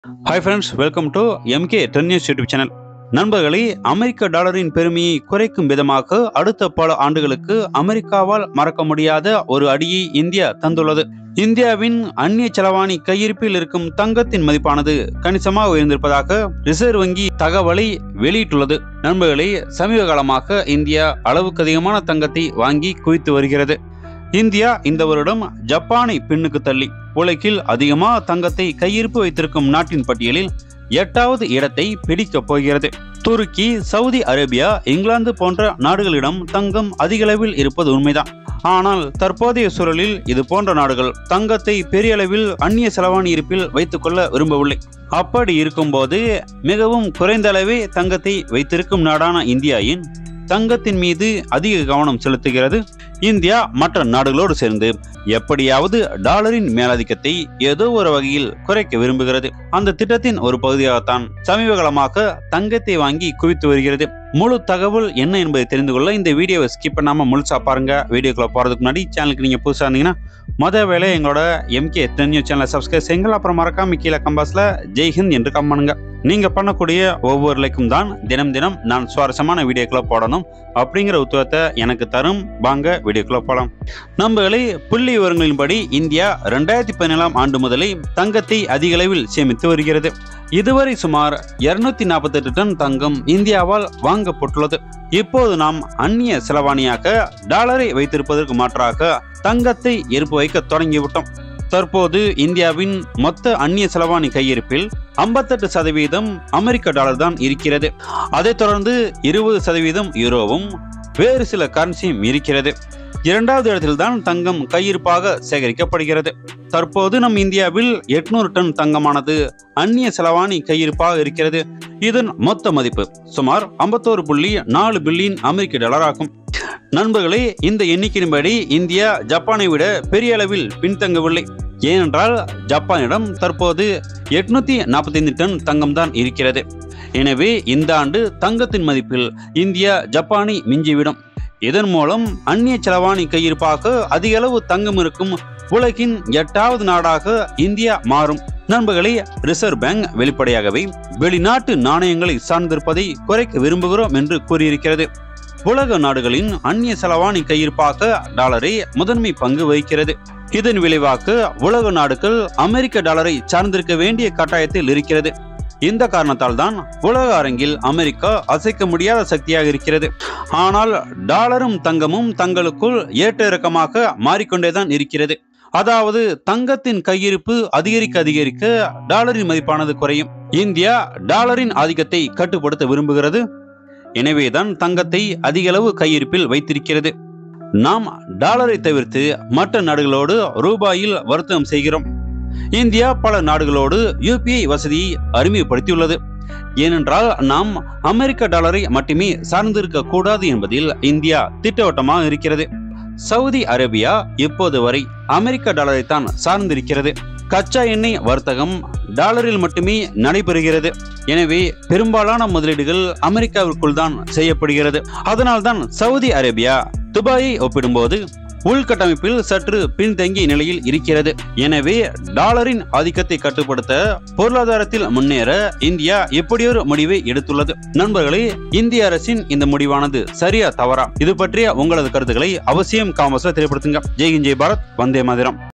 hi friends welcome to MK ten news YouTube channel நண்பர்களே அமெரிக்க டாலரின் பெருமையை குறைக்கும் விதமாக அடுத்த பல ஆண்டுகளுக்கு அமெரிக்காவால் மறக்க முடியாத ஒரு அடியை இந்தியா தந்துள்ளது இந்தியாவின் அந்நிய செலவாணி கையிருப்பில் இருக்கும் தங்கத்தின் மதிப்பானது கணிசமாக உயர்ந்திருப்பதாக ரிசர்வ் வங்கி தகவலை வெளியிட்டுள்ளது நண்பர்களே சமீப காலமாக இந்தியா அளவுக்கு அதிகமான தங்கத்தை வாங்கி குவித்து வருகிறது இந்தியா இந்த வருடம் ஜப்பானை பின்னுக்கு தள்ளி உலகில் அதிகமாக தங்கத்தை கையிருப்பு வைத்திருக்கும் நாட்டின் பட்டியலில் எட்டாவது இடத்தை பிடிக்கப் போகிறது துருக்கி சவுதி அரேபியா இங்கிலாந்து போன்ற நாடுகளிடம் தங்கம் அதிகளவில் இருப்பது உண்மைதான் ஆனால் தற்போதைய சூழலில் இது போன்ற நாடுகள் தங்கத்தை பெரிய அளவில் அந்நிய செலவாணி இருப்பில் வைத்துக்கொள்ள விரும்பவில்லை அப்படி இருக்கும்போது மிகவும் குறைந்த அளவே தங்கத்தை வைத்திருக்கும் நாடான இந்தியாவின் தங்கத்தின் மீது அதிக கவனம் செலுத்துகிறது இந்தியா மற்ற நாடுகளோடு சேர்ந்து எப்படியாவது டாலரின் மேலாதிக்கத்தை ஏதோ ஒரு வகையில் குறைக்க விரும்புகிறது அந்த திட்டத்தின் ஒரு பகுதியாகத்தான் சமீப காலமாக தங்கத்தை வாங்கி குவித்து வருகிறது முழு தகவல் என்ன என்பதை தெரிந்து கொள்ள இந்த வீடியோவை ஸ்கிப் பண்ணாம முழுசா பாருங்க வீடியோக்குள்ள போறதுக்கு முன்னாடி சேனலுக்கு நீங்க புதுசா இருந்தீங்கன்னா மொத வேலை எங்களோட எம்கே டென் நியூஸ் சேனலை சப்ஸ்கிரைப் செய்யுங்கள் அப்புறம் மறக்காம கீழே கம்பாஸ்ல ஜெய்ஹிந்த் என்று கம் பண்ணுங்க நீங்க பண்ணக்கூடிய ஒவ்வொரு லைக்கும் தான் தினம் தினம் நான் சுவாரஸ்யமான வீடியோக்களை போடணும் அப்படிங்கிற உத்துவத்தை எனக்கு தரும் வாங்க வீடியோக்குள்ள போலாம் நம்மளே புள்ளி விவரங்களின்படி இந்தியா ரெண்டாயிரத்தி பதினேழாம் ஆண்டு முதலே தங்கத்தை அதிக அளவில் சேமித்து வருகிறது இதுவரை சுமார் இருநூத்தி நாற்பத்தெட்டு டன் தங்கம் இந்தியாவால் வாங்கப்பட்டுள்ளது இப்போது நாம் அந்நிய செலவாணியாக டாலரை வைத்திருப்பதற்கு மாற்றாக தங்கத்தை இருப்பு வைக்க தொடங்கிவிட்டோம் தற்போது இந்தியாவின் மொத்த அந்நிய செலவாணி கையிருப்பில் ஐம்பத்தெட்டு சதவீதம் அமெரிக்க டாலர் தான் இருக்கிறது அதைத் தொடர்ந்து இருபது சதவீதம் யூரோவும் வேறு சில கரன்சியும் இருக்கிறது இரண்டாவது இடத்தில்தான் தங்கம் கையிருப்பாக சேகரிக்கப்படுகிறது தற்போது நம் இந்தியாவில் எட்நூறு டன் தங்கமானது அந்நிய செலவாணி கையிருப்பாக இருக்கிறது இதன் மொத்த மதிப்பு சுமார் ஐம்பத்தோரு புள்ளி நாலு பில்லியன் அமெரிக்க டாலர் ஆகும் நண்பர்களே இந்த எண்ணிக்கையின்படி இந்தியா ஜப்பானை விட பெரிய அளவில் பின்தங்கவில்லை ஏனென்றால் ஜப்பானிடம் தற்போது எட்நூத்தி நாற்பத்தைந்து டன் தங்கம் தான் இருக்கிறது எனவே இந்த ஆண்டு தங்கத்தின் மதிப்பில் இந்தியா ஜப்பானை மிஞ்சிவிடும் இதன் மூலம் அந்நிய செலவாணி கையிருப்பாக அதிக அளவு தங்கம் இருக்கும் உலகின் எட்டாவது நாடாக இந்தியா மாறும் நண்பர்களே ரிசர்வ் பேங்க் வெளிப்படையாகவே வெளிநாட்டு நாணயங்களை சார்ந்திருப்பதை குறைக்க விரும்புகிறோம் என்று கூறியிருக்கிறது உலக நாடுகளின் அந்நிய செலவாணி கையிருப்பாக டாலரே முதன்மை பங்கு வகிக்கிறது இதன் விளைவாக உலக நாடுகள் அமெரிக்க டாலரை சார்ந்திருக்க வேண்டிய கட்டாயத்தில் இருக்கிறது இந்த காரணத்தால் தான் உலக அரங்கில் அமெரிக்கா அசைக்க முடியாத சக்தியாக இருக்கிறது ஆனால் டாலரும் தங்கமும் தங்களுக்குள் ஏற்ற இறக்கமாக மாறிக்கொண்டேதான் இருக்கிறது அதாவது தங்கத்தின் கையிருப்பு அதிகரிக்க அதிகரிக்க டாலரின் மதிப்பானது குறையும் இந்தியா டாலரின் ஆதிக்கத்தை கட்டுப்படுத்த விரும்புகிறது எனவேதான் தங்கத்தை அதிக அளவு கையிருப்பில் வைத்திருக்கிறது நாம் டாலரை தவிர்த்து மற்ற நாடுகளோடு ரூபாயில் வர்த்தகம் செய்கிறோம் இந்தியா பல நாடுகளோடு யூபிஐ வசதியை அறிமுகப்படுத்தியுள்ளது ஏனென்றால் நாம் அமெரிக்க டாலரை மட்டுமே சார்ந்திருக்க கூடாது என்பதில் இந்தியா திட்டவட்டமாக இருக்கிறது சவுதி அரேபியா இப்போது வரை அமெரிக்க டாலரை தான் சார்ந்திருக்கிறது கச்சா எண்ணெய் வர்த்தகம் டாலரில் மட்டுமே நடைபெறுகிறது எனவே பெரும்பாலான முதலீடுகள் அமெரிக்காவிற்குள் தான் செய்யப்படுகிறது அதனால்தான் சவுதி அரேபியா துபாயை ஒப்பிடும்போது உள்கட்டமைப்பில் சற்று பின்தங்கிய நிலையில் இருக்கிறது எனவே டாலரின் ஆதிக்கத்தை கட்டுப்படுத்த பொருளாதாரத்தில் முன்னேற இந்தியா எப்படியொரு முடிவை எடுத்துள்ளது நண்பர்களே இந்திய அரசின் இந்த முடிவானது சரியா தவறா இது பற்றிய உங்களது கருத்துக்களை அவசியம் காமர்ஸ்ல தெரியப்படுத்துங்க ஜெய் ஹிந்த் ஜெய் பாரத் வந்தே மாதிரம்